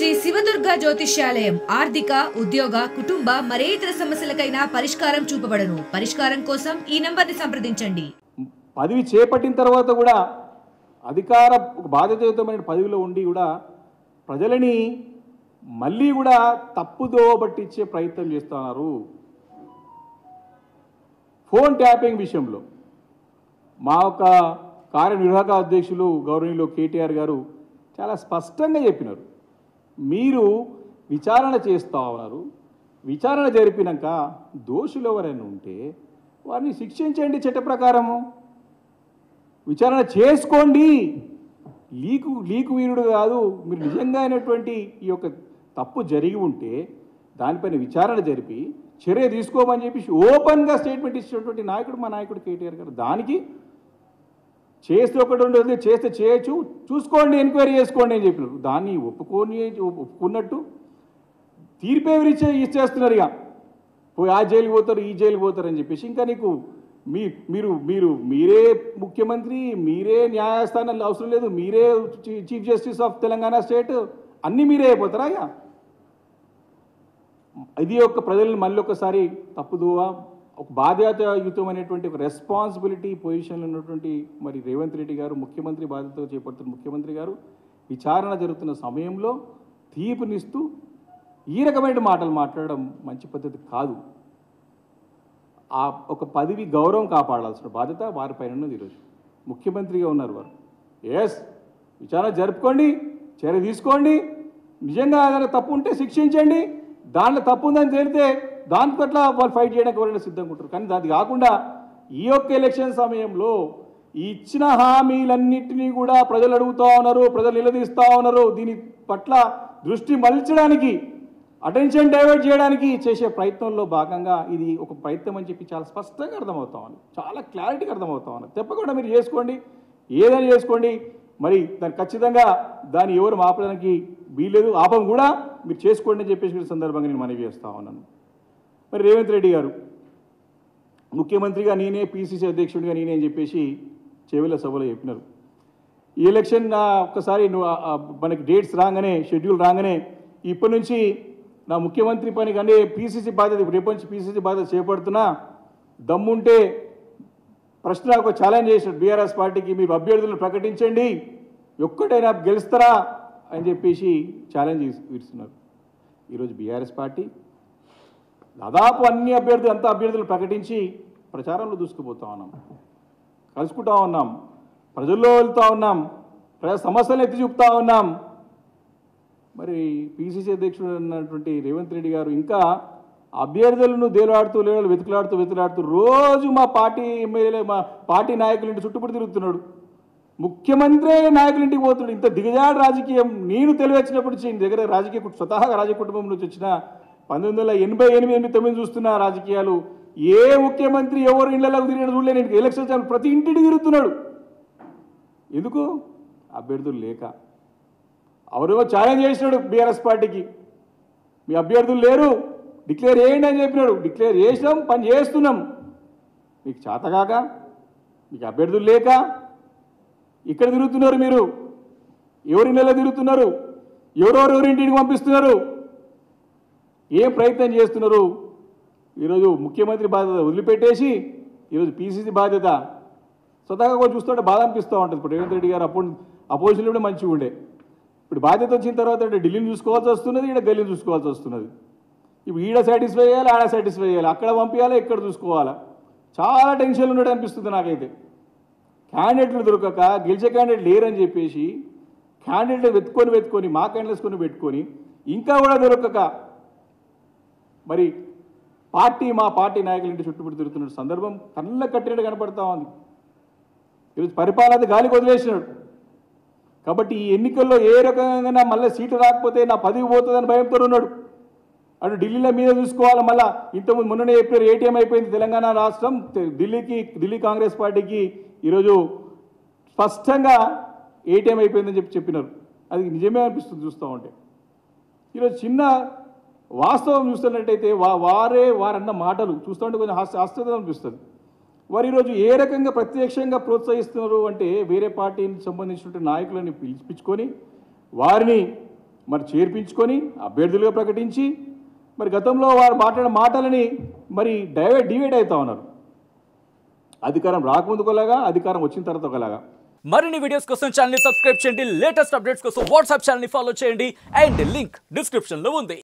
శ్రీ శివదుర్గ జ్యోతిష్యాలయం ఆర్థిక ఉద్యోగ కుటుంబ మరే ఇతర సమస్యలకైనా పరిష్కారం చూపబడను పరిష్కారం కోసం ఈ నంబర్ని సంప్రదించండి పదవి చేపట్టిన తర్వాత కూడా అధికార ఒక బాధ్యతాయుతమైన పదవిలో ఉండి కూడా ప్రజలని మళ్ళీ కూడా తప్పుదో పట్టించే ప్రయత్నం చేస్తున్నారు ఫోన్ ట్యాపింగ్ విషయంలో మా యొక్క కార్యనిర్వాహక అధ్యక్షులు గౌరవనీయులు కేటీఆర్ గారు చాలా స్పష్టంగా చెప్పినారు మీరు విచారణ చేస్తూ ఉన్నారు విచారణ జరిపినాక దోషులు ఎవరైనా ఉంటే వారిని శిక్షించండి చట్ట ప్రకారము విచారణ చేసుకోండి లీకు లీకు వీరుడు కాదు మీరు నిజంగా అయినటువంటి ఈ యొక్క తప్పు జరిగి ఉంటే దానిపైన విచారణ జరిపి చర్య తీసుకోమని చెప్పి ఓపెన్గా స్టేట్మెంట్ ఇచ్చినటువంటి నాయకుడు మా నాయకుడు కేటీఆర్ గారు దానికి చేస్తే ఒకటి ఉండదు చేస్తే చేయొచ్చు చూసుకోండి ఎంక్వైరీ చేసుకోండి అని చెప్పినారు దాన్ని ఒప్పుకొని ఒప్పుకున్నట్టు తీర్పే ఇచ్చే ఇచ్చేస్తున్నారు ఇక పోయి ఆ జైలుకి పోతారు ఈ జైలుకి పోతారు అని చెప్పేసి ఇంకా నీకు మీ మీరు మీరు మీరే ముఖ్యమంత్రి మీరే న్యాయస్థానాలు అవసరం లేదు మీరే చీ- chief justice of Telangana state అన్నీ మీరే అయిపోతారా ఇక ఇది ఒక ప్రజలను మళ్ళీ ఒకసారి తప్పుదువా ఒక బాధ్యతాయుతమైనటువంటి ఒక రెస్పాన్సిబిలిటీ పొజిషన్లో ఉన్నటువంటి మరి రేవంత్ రెడ్డి గారు ముఖ్యమంత్రి బాధ్యత చేపడుతున్న ముఖ్యమంత్రి గారు విచారణ జరుగుతున్న సమయంలో తీర్పునిస్తూ ఈ రకమైన మాటలు మాట్లాడడం మంచి పద్ధతి కాదు ఆ ఒక పదవి గౌరవం కాపాడాల్సిన బాధ్యత వారిపైన ఉన్నది ఈరోజు ముఖ్యమంత్రిగా ఉన్నారు వారు ఎస్ విచారణ జరుపుకోండి చర్య తీసుకోండి నిజంగా ఏదైనా తప్పు ఉంటే శిక్షించండి దాంట్లో తప్పు ఉందని తేలితే దాని పట్ల వాళ్ళు ఫైట్ చేయడానికి ఎవరైనా సిద్ధంగా ఉంటారు కానీ అది కాకుండా ఈ యొక్క ఎలక్షన్ సమయంలో ఈ ఇచ్చిన హామీలన్నింటినీ కూడా ప్రజలు అడుగుతూ ఉన్నారు ప్రజలు నిలదీస్తూ ఉన్నారు దీని పట్ల దృష్టి మలచడానికి అటెన్షన్ డైవర్ట్ చేయడానికి చేసే ప్రయత్నంలో భాగంగా ఇది ఒక ప్రయత్నం అని చెప్పి చాలా స్పష్టంగా అర్థమవుతా ఉంది చాలా క్లారిటీగా అర్థమవుతా ఉంది తప్పకుండా మీరు చేసుకోండి ఏదైనా చేసుకోండి మరి దాన్ని ఖచ్చితంగా దాన్ని ఎవరు ఆపడానికి వీలేదు ఆపం కూడా మీరు చేసుకోండి అని చెప్పేసి మీరు సందర్భంగా నేను మనవి చేస్తా ఉన్నాను మరి రేవంత్ రెడ్డి గారు ముఖ్యమంత్రిగా నేనే పీసీసీ అధ్యక్షుడిగా నేనే అని చెప్పేసి చెవిల సభలో చెప్పినారు ఈ ఎలక్షన్ ఆ, ఒక్కసారి నువ్వు ఆ, ఆ, మనకి డేట్స్ రాగానే షెడ్యూల్ రాగానే ఇప్పటి నుంచి నా ముఖ్యమంత్రి పని కానీ పీసీసీ బాధ్యత రేపు నుంచి పీసీసీ బాధ్యత చేపడుతున్నా దమ్ముంటే ప్రశ్న ఒక ఛాలెంజ్ చేశాడు బీఆర్ఎస్ పార్టీకి మీరు అభ్యర్థులను ప్రకటించండి ఒక్కటైనా గెలుస్తారా అని చెప్పేసి ఛాలెంజ్ ఇస్తున్నారు ఈరోజు బీఆర్ఎస్ పార్టీ దాదాపు అన్ని అభ్యర్థులు అంతా అభ్యర్థులు ప్రకటించి ప్రచారంలో దూసుకుపోతా ఉన్నాం కలుసుకుంటా ఉన్నాం ప్రజల్లో వెళ్తా ఉన్నాం ప్రజా సమస్యలను ఎత్తి చూపుతా ఉన్నాం మరి పిసిసి అధ్యక్షుడు అన్నటువంటి రేవంత్ రెడ్డి గారు ఇంకా అభ్యర్థులను దేలాడుతూ లేడు వెతుకులాడుతూ వెతులాడుతూ రోజు మా పార్టీ ఎమ్మెల్యే మా పార్టీ నాయకుల ఇంటి చుట్టుపడి తిరుగుతున్నాడు ముఖ్యమంత్రి నాయకుల ఇంటికి పోతున్నాడు ఇంత దిగజాడు రాజకీయం నేను తెలివచ్చినప్పటి నుంచి ఈయన దగ్గర రాజకీయ కుట్- స్వతహాగా రాజకీయ కుటుంబం నుంచి వచ్చిన పంతొమ్మిది వందల ఎనభై ఎనిమిది ఎనిమిది తొమ్మిది చూస్తున్న రాజకీయాలు ఏ ముఖ్యమంత్రి ఎవరు ఇళ్లలోకి తిరిగిన చూడలే నేను ఎలక్షన్ టైం ప్రతి ఇంటికి తిరుగుతున్నాడు ఎందుకు అభ్యర్థులు లేక అవరేమో ఛాలెంజ్ చేసినాడు బీఆర్ఎస్ పార్టీకి మీ అభ్యర్థులు లేరు డిక్లేర్ చేయండి అని చెప్పినాడు డిక్లేర్ చేసినాం పని చేస్తున్నాం మీకు చేతగాక మీకు అభ్యర్థులు లేక ఇక్కడ తిరుగుతున్నారు మీరు ఎవరి నెల తిరుగుతున్నారు ఎవరెవరెవరి ఇంటికి పంపిస్తున్నారు ఏం ప్రయత్నం చేస్తున్నారు ఈరోజు ముఖ్యమంత్రి బాధ్యత వదిలిపెట్టేసి ఈరోజు పీసీసీ బాధ్యత స్వతహాగా కూడా చూస్తుంటే బాధ అనిపిస్తూ ఉంటుంది ఇప్పుడు రేవంత్ రెడ్డి గారు అప్పుడు అపోజిషన్లో కూడా మంచిగా ఉండే ఇప్పుడు బాధ్యత వచ్చిన తర్వాత అంటే ఢిల్లీని చూసుకోవాల్సి వస్తున్నది ఈడ గల్లీని చూసుకోవాల్సి వస్తున్నది ఇప్పుడు ఈడ సాటిస్ఫై చేయాలి ఆడ సాటిస్ఫై చేయాలి అక్కడ పంపించాలి ఇక్కడ చూసుకోవాలా చాలా టెన్షన్లు ఉన్నట్టు అనిపిస్తుంది నాకైతే క్యాండిడేట్లు దొరకక గెలిచే క్యాండిడేట్ లేరని చెప్పేసి క్యాండిడేట్ వెతుకొని వెతుకొని మా క్యాండిడేట్స్కొని పెట్టుకొని ఇంకా కూడా దొరకక మరి పార్టీ మా పార్టీ నాయకుల ఇంటి చుట్టుముట్టు తిరుగుతున్న సందర్భం కళ్ళ కట్టినట్టు కనపడతా ఉంది ఈరోజు పరిపాలన గాలికి వదిలేసినాడు కాబట్టి ఈ ఎన్నికల్లో ఏ రకంగా మళ్ళీ సీటు రాకపోతే నా పదవి పోతుందని భయంతో ఉన్నాడు అటు ఢిల్లీలో మీద చూసుకోవాలి మళ్ళా ఇంతకుముందు మొన్ననే చెప్పారు ఏటీఎం అయిపోయింది తెలంగాణ రాష్ట్రం తె- ఢిల్లీకి ఢిల్లీ కాంగ్రెస్ పార్టీకి ఈరోజు స్పష్టంగా ఏటీఎం అయిపోయిందని చెప్పి చెప్పినారు అది నిజమే అనిపిస్తుంది చూస్తూ ఉంటే ఈరోజు చిన్న వాస్తవం చూస్తున్నట్టయితే వా వారే వారన్న మాటలు చూస్తుంటే కొంచెం హాస్య ఆశ్చర్యం అనిపిస్తుంది వారు ఈరోజు ఏ రకంగా ప్రత్యక్షంగా ప్రోత్సహిస్తున్నారు అంటే వేరే పార్టీకి సంబంధించినటువంటి నాయకులని పిలిపించుకొని వారిని మరి చేర్పించుకొని అభ్యర్థులుగా ప్రకటించి మరి గతంలో వారు మాట్లాడిన మాటలని మరి డైవర్ట్ డివైడ్ అవుతా ఉన్నారు అధికారం రాకముందు ఒకలాగా అధికారం వచ్చిన తర్వాత ఒకలాగా మరిన్ని వీడియోస్ కోసం ఛానల్ సబ్స్క్రైబ్ చేయండి లేటెస్ట్ అప్డేట్స్ కోసం వాట్సాప్ ఛానల్ ఫాలో చేయండి అండ్ లింక్ డిస్క్రిప్షన్ లో ఉంది